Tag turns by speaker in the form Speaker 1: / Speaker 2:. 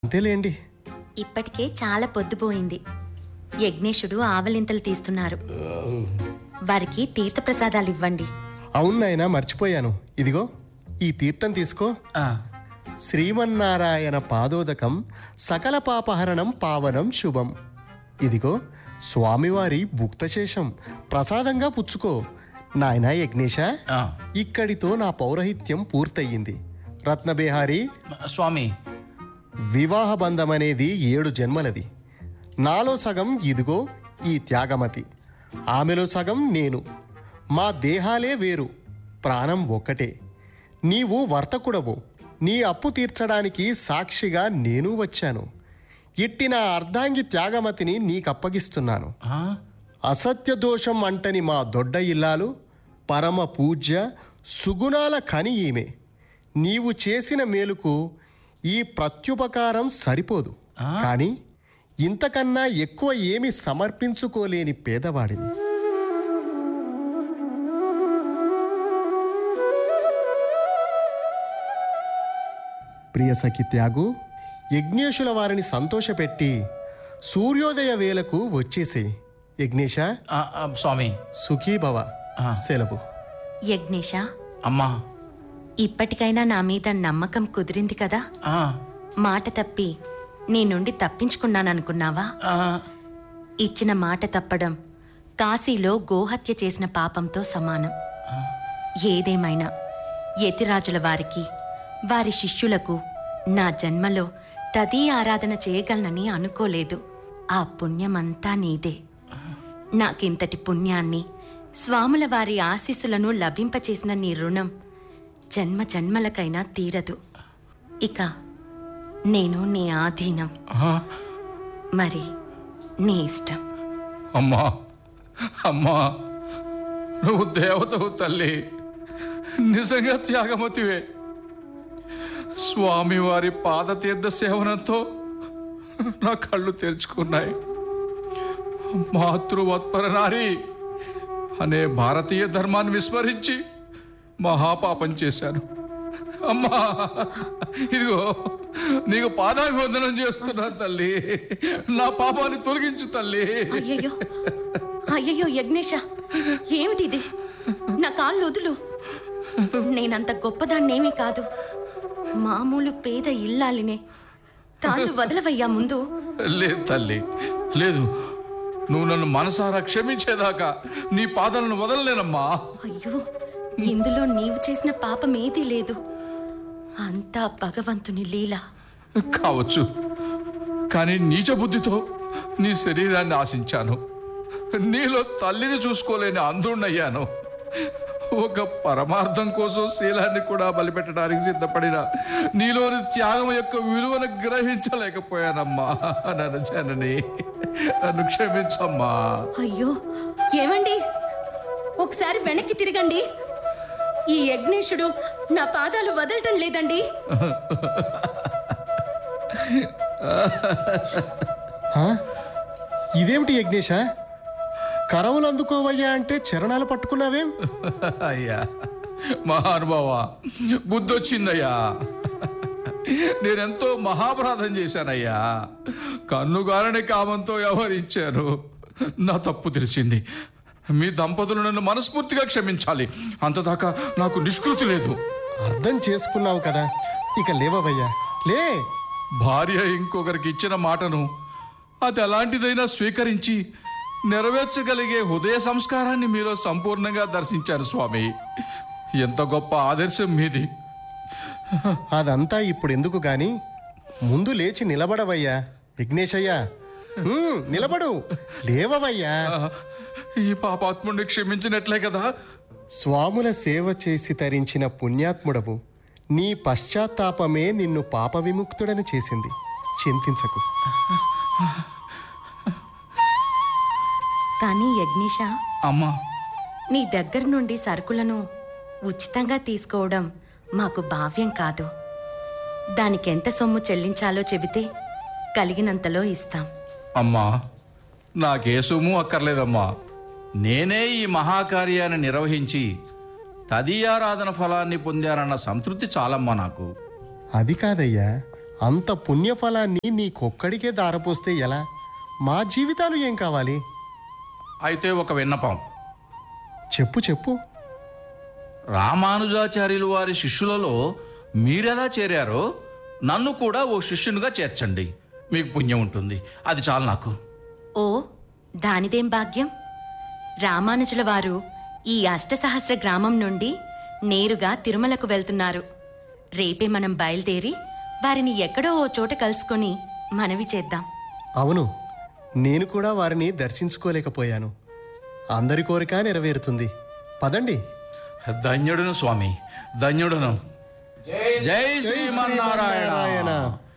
Speaker 1: అంతేలేండి
Speaker 2: ఇప్పటికే చాలా పొద్దుపోయింది యజ్ఞేశుడు ఆవలింతలు తీస్తున్నారు వారికి తీర్థప్రసాదాలు ఇవ్వండి
Speaker 1: అవును నాయనా మర్చిపోయాను ఇదిగో ఈ తీర్థం తీసుకో
Speaker 3: ఆ,
Speaker 1: శ్రీమన్నారాయణ పాదోదకం సకల పాపహరణం పావనం శుభం ఇదిగో స్వామివారి భుక్తశేషం ప్రసాదంగా పుచ్చుకో నాయనా యజ్ఞేశ
Speaker 3: ఆ.
Speaker 1: ఇక్కడితో నా పౌరహిత్యం పూర్తయింది రత్నబేహారి
Speaker 3: స్వామి
Speaker 1: వివాహ బంధం అనేది ఏడు జన్మలది నాలో సగం ఇదిగో ఈ త్యాగమతి ఆమెలో సగం నేను మా దేహాలే వేరు ప్రాణం ఒక్కటే నీవు వర్తకుడవు నీ అప్పు తీర్చడానికి సాక్షిగా నేను వచ్చాను ఇట్టి నా అర్ధాంగి త్యాగమతిని నీకప్పగిస్తున్నాను
Speaker 3: ఆ,
Speaker 1: అసత్య దోషం అంటని మా దొడ్డ ఇల్లాలు పరమ పూజ్య సుగుణాల కని ఈమె నీవు చేసిన మేలుకు ఈ ప్రత్యుపకారం సరిపోదు కానీ ఇంతకన్నా ఎక్కువ ఏమి సమర్పించుకోలేని పేదవాడిని ప్రియ సఖి త్యాగు యజ్ఞేశుల వారిని సంతోషపెట్టి సూర్యోదయ వేళకు వచ్చేసే యజ్ఞేశ
Speaker 3: ఆ, ఆ, స్వామి
Speaker 1: సుఖీభవ సెలవు
Speaker 2: యజ్ఞేశ
Speaker 3: అమ్మా
Speaker 2: ఇప్పటికైనా నా మీద నమ్మకం కుదిరింది కదా
Speaker 3: ఆ,
Speaker 2: మాట తప్పి నీ నుండి తప్పించుకున్నాననుకున్నావా
Speaker 3: ఆ,
Speaker 2: ఇచ్చిన మాట తప్పడం కాశీలో గోహత్య చేసిన పాపంతో సమానం ఏదేమైనా యతిరాజుల వారికి వారి శిష్యులకు నా జన్మలో తదీ ఆరాధన చేయగలనని అనుకోలేదు ఆ పుణ్యమంతా నీదే నాకింతటి పుణ్యాన్ని స్వాముల వారి ఆశీస్సులను లభింపచేసిన నీ రుణం జన్మ జన్మలకైనా తీరదు ఇక నేను నీ ఆధీనం
Speaker 3: ఆ,
Speaker 2: మరి నీ ఇష్టం
Speaker 3: అమ్మా అమ్మా నువ్వు దేవతవు తల్లి నిజంగా త్యాగమతివే స్వామివారి పాదతీర్థ సేవనంతో నా కళ్ళు తెరుచుకున్నాయి మాతృవత్పర నారి అనే భారతీయ ధర్మాన్ని విస్మరించి మహాపాపం చేశాను అమ్మా ఇదిగో నీకు పాదాభివందనం చేస్తున్నాను తల్లి నా పాపాన్ని తొలగించు తల్లి
Speaker 2: అయ్యయ్యో అయ్యయ్యో యజ్ఞేశ ఏమిటిది నా కాళ్ళు వదులు నేనంత గొప్పదాన్నేమీ కాదు మామూలు పేద ఇల్లాలినే కాళ్ళు వదలవయ్యా ముందు
Speaker 3: లేదు తల్లి లేదు నువ్వు నన్ను మనసారా క్షమించేదాకా నీ పాదాలను వదలలేనమ్మా
Speaker 2: అయ్యో ఇందులో నీవు చేసిన పాపం ఏదీ లేదు అంతా భగవంతుని లీల
Speaker 3: కావచ్చు కానీ నీచ బుద్ధితో నీ శరీరాన్ని ఆశించాను నీలో తల్లిని చూసుకోలేని అంధుణ్ణయ్యాను ఒక పరమార్థం కోసం శీలాన్ని కూడా బలిపెట్టడానికి సిద్ధపడిన నీలోని త్యాగం యొక్క విలువను గ్రహించలేకపోయానమ్మా నన్ను జనని నన్ను క్షమించమ్మా
Speaker 2: అయ్యో ఏమండి ఒకసారి వెనక్కి తిరగండి ఈ యజ్ఞేశుడు నా పాదాలు వదలటం లేదండి
Speaker 1: హా? ఇదేమిటి యజ్ఞేశ కరవులు అందుకోవయ్యా అంటే చరణాలు పట్టుకున్నావేం
Speaker 3: అయ్యా మహానుభావ బుద్ధొచ్చిందయ్యా నేనెంతో మహాపరాధం చేశానయ్యా కన్నుగారని కామంతో వ్యవహరించాను నా తప్పు తెలిసింది మీ దంపతులు నన్ను మనస్ఫూర్తిగా క్షమించాలి అంతదాకా నాకు నిష్కృతి లేదు
Speaker 1: అర్థం చేసుకున్నావు కదా ఇక లేవవయ్యా లే
Speaker 3: భార్య ఇంకొకరికి ఇచ్చిన మాటను అది ఎలాంటిదైనా స్వీకరించి నెరవేర్చగలిగే హృదయ సంస్కారాన్ని మీలో సంపూర్ణంగా దర్శించారు స్వామి ఎంత గొప్ప ఆదర్శం మీది
Speaker 1: అదంతా ఇప్పుడు ఎందుకు గాని ముందు లేచి నిలబడవయ్యా విఘ్నేశయ్యా ఉమ్, నిలబడు లేవవయ్యా
Speaker 3: ఈ పాపాత్ముడిని క్షమించినట్లే కదా
Speaker 1: స్వాముల సేవ చేసి తరించిన పుణ్యాత్ముడవు నీ పశ్చాత్తాపమే నిన్ను పాప విముక్తుడని చేసింది చింతించకు
Speaker 2: కానీ యజ్ఞేశ
Speaker 3: అమ్మా
Speaker 2: నీ దగ్గర నుండి సరుకులను ఉచితంగా తీసుకోవడం మాకు భావ్యం కాదు దానికెంత సొమ్ము చెల్లించాలో చెబితే కలిగినంతలో ఇస్తాం
Speaker 3: అమ్మా నాకే సొమ్ము అక్కర్లేదమ్మా నేనే ఈ మహాకార్యాన్ని నిర్వహించి తదీయారాధన ఫలాన్ని పొందానన్న సంతృప్తి చాలమ్మా నాకు
Speaker 1: అది కాదయ్యా అంత పుణ్యఫలాన్ని నీకొక్కడికే దారపోస్తే ఎలా మా జీవితాలు ఏం కావాలి
Speaker 3: అయితే ఒక విన్నపం
Speaker 1: చెప్పు చెప్పు
Speaker 3: రామానుజాచార్యులు వారి శిష్యులలో మీరెలా చేరారో నన్ను కూడా ఓ శిష్యునిగా చేర్చండి మీకు పుణ్యం ఉంటుంది అది చాలు నాకు
Speaker 2: ఓ దానిదేం భాగ్యం రామానుజుల వారు ఈ అష్టసహస్ర గ్రామం నుండి నేరుగా తిరుమలకు వెళ్తున్నారు రేపే మనం బయలుదేరి వారిని ఎక్కడో ఓ చోట కలుసుకొని మనవి చేద్దాం
Speaker 1: అవును నేను కూడా వారిని దర్శించుకోలేకపోయాను అందరి కోరిక నెరవేరుతుంది పదండి
Speaker 3: ధన్యుడును స్వామి ధన్యుడును జై శ్రీమన్నారాయణ
Speaker 1: నారాయణ